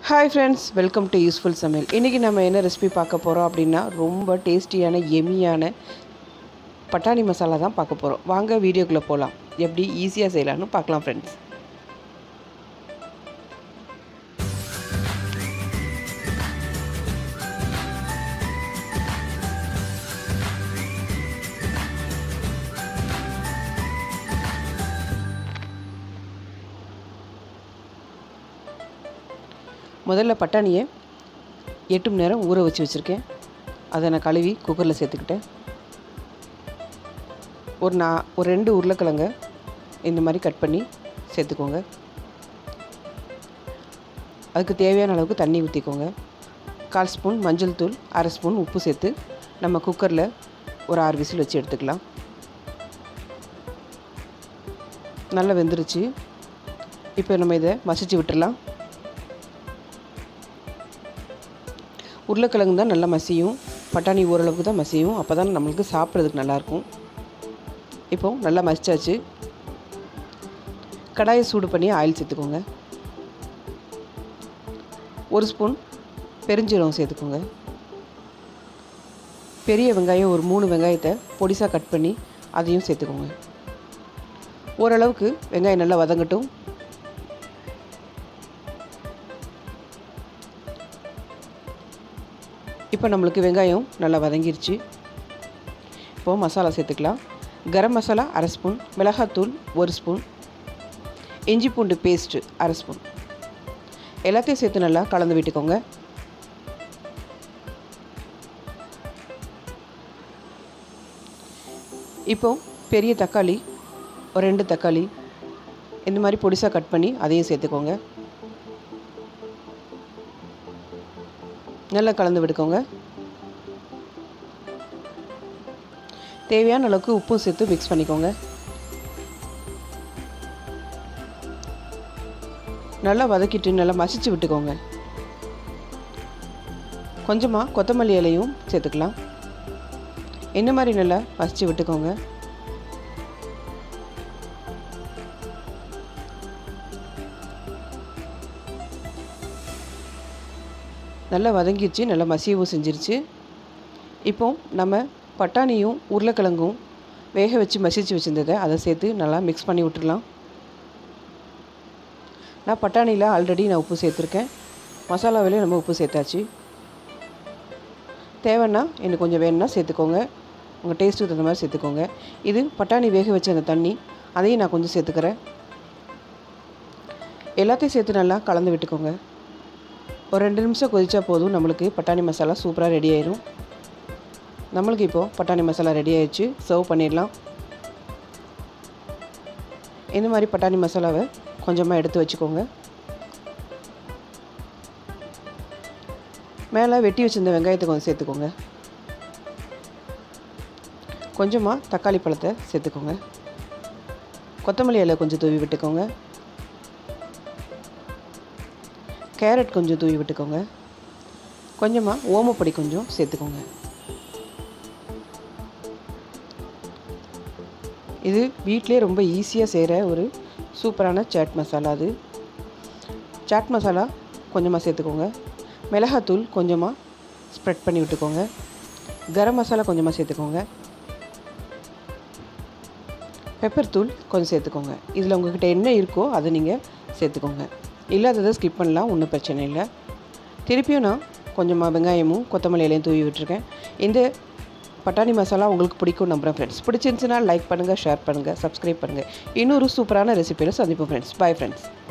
hi friends welcome to useful சமையல் இன்றைக்கி நம்ம என்ன ரெசிபி பார்க்க போகிறோம் அப்படின்னா ரொம்ப டேஸ்டியான எமியான பட்டாணி மசாலா தான் பார்க்க போகிறோம் வாங்க வீடியோக்குள்ளே போகலாம் எப்படி ஈஸியாக செய்யலாம்னு பார்க்கலாம் ஃப்ரெண்ட்ஸ் முதல்ல பட்டாணியை எட்டு மணி நேரம் ஊற வச்சு வச்சுருக்கேன் அதை நான் கழுவி குக்கரில் சேர்த்துக்கிட்டேன் ஒரு நா ஒரு ரெண்டு உருளைக்கிழங்க இந்த மாதிரி கட் பண்ணி சேர்த்துக்கோங்க அதுக்கு தேவையான அளவுக்கு தண்ணி ஊற்றிக்கோங்க கால் ஸ்பூன் மஞ்சள் தூள் அரை ஸ்பூன் உப்பு சேர்த்து நம்ம குக்கரில் ஒரு ஆறு விசில் வச்சு எடுத்துக்கலாம் நல்லா வெந்துருச்சு இப்போ நம்ம இதை மசிச்சு விட்டுடலாம் உருளைக்கிழங்கு தான் நல்லா மசியும் பட்டாணி ஓரளவுக்கு தான் மசியும் அப்போ தான் நம்மளுக்கு சாப்பிட்றதுக்கு நல்லாயிருக்கும் இப்போ நல்லா மசிச்சாச்சு கடாயை சூடு பண்ணி ஆயில் சேர்த்துக்கோங்க ஒரு ஸ்பூன் பெருஞ்சீரகம் சேர்த்துக்கோங்க பெரிய வெங்காயம் ஒரு மூணு வெங்காயத்தை பொடிசாக கட் பண்ணி அதையும் சேர்த்துக்கோங்க ஓரளவுக்கு வெங்காயம் நல்லா வதங்கட்டும் இப்போ நம்மளுக்கு வெங்காயம் நல்லா வதங்கிருச்சு இப்போது மசாலா சேர்த்துக்கலாம் கரம் மசாலா அரை ஸ்பூன் மிளகாத்தூள் ஒரு ஸ்பூன் இஞ்சி பூண்டு பேஸ்ட்டு அரை ஸ்பூன் எல்லாத்தையும் சேர்த்து நல்லா கலந்து விட்டுக்கோங்க இப்போ பெரிய தக்காளி ஒரு ரெண்டு தக்காளி இந்த மாதிரி பொடிசாக கட் பண்ணி அதையும் சேர்த்துக்கோங்க நல்லா கலந்து விடுக்கோங்க தேவையான அளவுக்கு உப்பும் சேர்த்து மிக்ஸ் பண்ணிக்கோங்க நல்லா வதக்கிட்டு நல்லா மசிச்சு விட்டுக்கோங்க கொஞ்சமாக கொத்தமல்லி இலையும் சேர்த்துக்கலாம் என்ன மாதிரி நல்லா மசிச்சு விட்டுக்கோங்க நல்லா வதங்கிடுச்சு நல்லா மசியவும் செஞ்சிருச்சு இப்போ நம்ம பட்டாணியும் உருளைக்கிழங்கும் வேக வச்சு மசிச்சு வச்சுருந்ததை அதை சேர்த்து நல்லா மிக்ஸ் பண்ணி விட்டுடலாம் நான் பட்டாணியில் ஆல்ரெடி நான் உப்பு சேர்த்துருக்கேன் மசாலாவிலையும் நம்ம உப்பு சேர்த்தாச்சு தேவைன்னா இன்னும் கொஞ்சம் வேணும்னா சேர்த்துக்கோங்க உங்கள் டேஸ்ட்டுக்கு தகுந்த மாதிரி சேர்த்துக்கோங்க இது பட்டாணி வேக வச்ச அந்த தண்ணி அதையும் நான் கொஞ்சம் சேர்த்துக்கிறேன் எல்லாத்தையும் சேர்த்து நல்லா கலந்து விட்டுக்கோங்க ஒரு ரெண்டு நிமிஷம் கொதிச்சா போதும் நம்மளுக்கு பட்டாணி மசாலா சூப்பராக ரெடி ஆயிடும் நம்மளுக்கு இப்போது பட்டாணி மசாலா ரெடி ஆயிடுச்சு சர்வ் பண்ணிடலாம் இந்த மாதிரி பட்டாணி மசாலாவை கொஞ்சமாக எடுத்து வச்சுக்கோங்க மேலே வெட்டி வச்சுருந்த வெங்காயத்தை கொஞ்சம் சேர்த்துக்கோங்க கொஞ்சமாக தக்காளி பழத்தை சேர்த்துக்கோங்க கொத்தமல்லி இலை கொஞ்சம் தூவி விட்டுக்கோங்க கேரட் கொஞ்சம் தூவி விட்டுக்கோங்க கொஞ்சமாக ஓமப்பொடி கொஞ்சம் சேர்த்துக்கோங்க இது வீட்டிலே ரொம்ப ஈஸியாக செய்கிற ஒரு சூப்பரான சாட் மசாலா அது சாட் மசாலா கொஞ்சமாக சேர்த்துக்கோங்க மிளகாத்தூள் கொஞ்சமாக ஸ்ப்ரெட் பண்ணி விட்டுக்கோங்க கரம் மசாலா கொஞ்சமாக சேர்த்துக்கோங்க பெப்பர் தூள் கொஞ்சம் சேர்த்துக்கோங்க இதில் உங்கள்கிட்ட என்ன இருக்கோ அதை நீங்கள் சேர்த்துக்கோங்க இல்லாததை ஸ்கிப் பண்ணலாம் ஒன்றும் பிரச்சனை இல்லை திருப்பியும் நான் கொஞ்சமாக வெங்காயமும் கொத்தமல்லி இலையும் தூவி விட்டுருக்கேன் இந்த பட்டாணி மசாலா உங்களுக்கு பிடிக்கும் நம்புகிறேன் ஃப்ரெண்ட்ஸ் பிடிச்சிருந்துச்சுன்னா லைக் பண்ணுங்கள் ஷேர் பண்ணுங்கள் சப்ஸ்கிரைப் பண்ணுங்கள் இன்னொரு சூப்பரான ரெசிபியில் சந்திப்போம் ஃப்ரெண்ட்ஸ் பாய் ஃப்ரெண்ட்ஸ்